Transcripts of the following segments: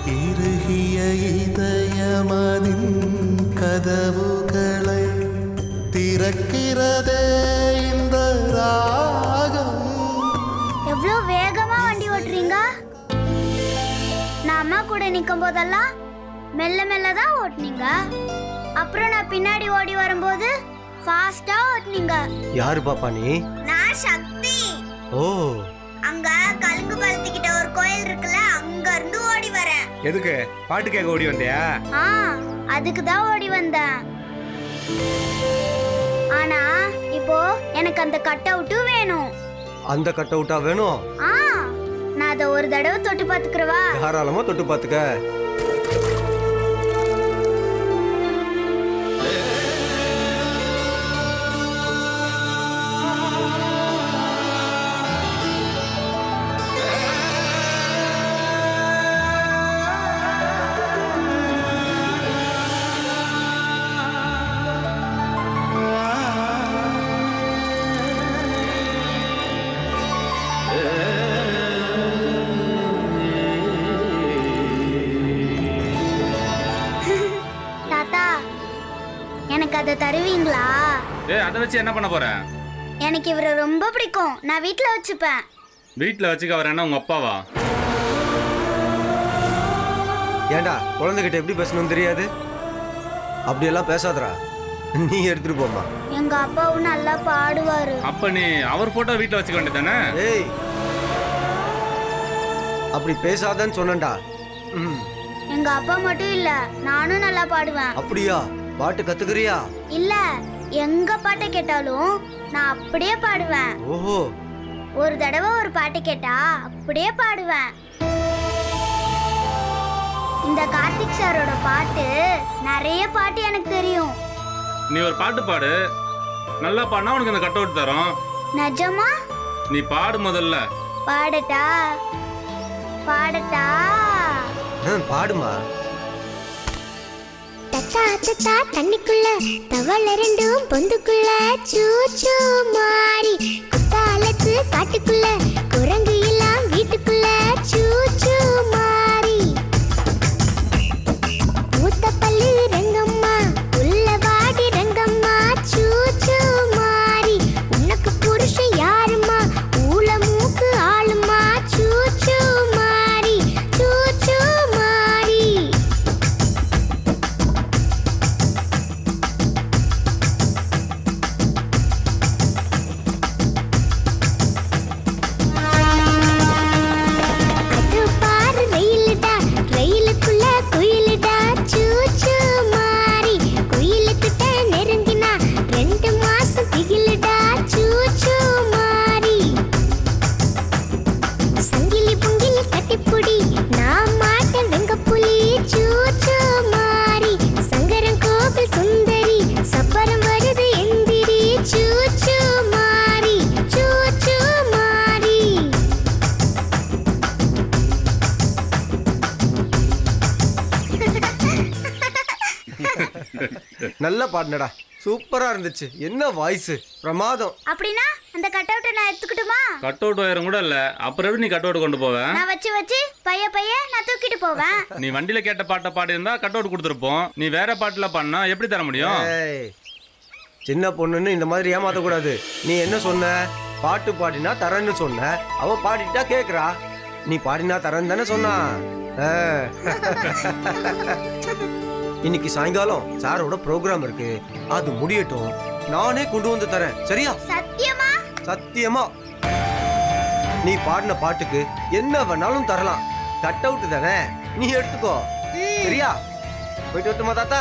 இறுகிய இதயமதின் கதவுகளை திறக்கிறதே இந்த ராகம் எவ்வளோ வேகமா வண்டி ஓட்டுறீங்க நான் அம்மா கூட நிற்கும் போதெல்லாம் மெல்ல மெல்ல தான் ஓட்டுனீங்க அப்புறம் நான் பின்னாடி ஓடி வரும்போது ஃபாஸ்டா ஓட்டுனீங்க யாரு பாப்பா நீ நான் சக்தி ஓ அங்க கலுங்கு பழத்துக்கிட்ட ஒரு கோயில் இருக்குல்ல அங்க இருந்து ஓடி வரேன் எதுக்கு பாட்டு கேட்க ஓடி வந்தியா ஆ அதுக்கு தான் ஓடி வந்தேன் ஆனா இப்போ எனக்கு அந்த கட் அவுட்டும் வேணும் அந்த கட் அவுட்டா வேணும் ஆ நான் அதை ஒரு தடவை தொட்டு பார்த்துக்கிறவா தாராளமா தொட்டு பாத்துக்க தாத்தா எனக்கு அதை தருவீங்களா ஏய் அதை வச்சு என்ன பண்ண போற எனக்கு இவரை ரொம்ப பிடிக்கும் நான் வீட்ல வச்சுப்பேன் வீட்டில் வச்சுக்க அவர் என்ன உங்க அப்பாவா ஏன்டா குழந்தைகிட்ட எப்படி பேசணும்னு தெரியாது அப்படியெல்லாம் பேசாதடா நீ எடுத்துட்டு போமா எங்க அப்பாவும் நல்லா பாடுவாரு அப்ப நீ அவர் போட்டோ வீட்டில் வச்சுக்க வேண்டியதானே ஏய் அப்படி பேசாதன்னு சொன்னேன்டா ம், எங்க அப்பா மட்டும் இல்ல நானும் நல்லா பாடுவேன் அப்படியா பாட்டு கத்துக்கிறியா இல்ல எங்க பாட்டை கேட்டாலும் நான் அப்படியே பாடுவேன் ஓஹோ ஒரு தடவை ஒரு பாட்டு கேட்டா அப்படியே பாடுவேன் இந்த கார்த்திக் சாரோட பாட்டு நிறைய பாட்டு எனக்கு தெரியும் நீ ஒரு பாட்டு பாடு நல்லா பாடினா உனக்கு இந்த கட் அவுட் தரோம் நிஜமா நீ பாடு முதல்ல பாடட்டா பாடட்டா ஆ, பாடுமா தத்தா தத்தா தண்ணிக்குள்ள தவளை ரெண்டும் பொந்துக்குள்ள சூச்சு மாறி குத்தாலத்து காட்டுக்குள்ள குரங்கு எல்லாம் வீட்டுக்குள்ள சூச்சு மாறி மூத்த பல்லு ரங்கம்மா உள்ள வாடி ரங்கம்மா சூச்சு மாறி உனக்கு புருஷன் யாரும்மா ஊல மூக்கு ஆளுமா சூச்சு மாறி சூச்சு மாறி அது பாரு ரயிலுடா ரயிலுக்குள்ள குயிலுடா சூச்சு மாறி குயிலுக்கிட்ட நெருங்கினா ரெண்டு மாசம் திகிலுடா சூச்சு மாறி சங்கிலி புங்கிலி கட்டிப்புடி நான் மாட்டேன் வெங்க புலி சூச்சு மாறி சங்கரன் கோவில் சுந்தரி சப்பரம் வருது எந்திரி சூச்சு மாறி சூச்சு மாறி நல்லா பாடினடா சூப்பரா இருந்துச்சு என்ன வாய்ஸ் பிரமாதம் அப்படின்னா அந்த கட் அவுட்டை நான் எடுத்துக்கிட்டுமா கட் அவுட் ஒயரும் கூட இல்ல அப்புறம் எப்படி நீ கட் அவுட் கொண்டு போவ நான் வச்சு வச்சு பைய பைய நான் தூக்கிட்டு போவேன் நீ வண்டியில கேட்ட பாட்டை பாடி இருந்தா கட் அவுட் கொடுத்துருப்போம் நீ வேற பாட்டுல பாடினா எப்படி தர முடியும் ஏய், சின்ன பொண்ணுன்னு இந்த மாதிரி ஏமாத்த கூடாது நீ என்ன சொன்ன பாட்டு பாடினா தரேன்னு சொன்ன அவ பாடிட்டா கேக்குறா நீ பாடினா தரேன்னு தானே சொன்னா ஆ. இன்னைக்கு சாயங்காலம் சாரோட ப்ரோக்ராம் இருக்கு அது முடியட்டும் நானே கொண்டு வந்து தரேன் சரியா சத்தியமா சத்தியமா நீ பாடின பாட்டுக்கு என்ன வேணாலும் தரலாம் கட் அவுட் தானே நீ எடுத்துக்கோ சரியா போயிட்டு வரட்டுமா தாத்தா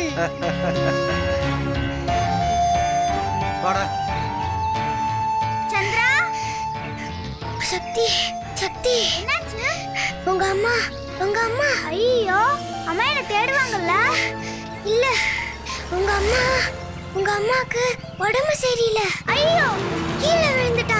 வாடா சந்திரா சக்தி சக்தி என்னாச்சு உங்க அம்மா உங்க அம்மா ஐயோ அம்மா என்ன தேடுவாங்கல்ல இல்ல உங்க அம்மா உங்க அம்மாக்கு உடம்பு சரியில்லை ஐயோ கீழே விழுந்துட்டாங்க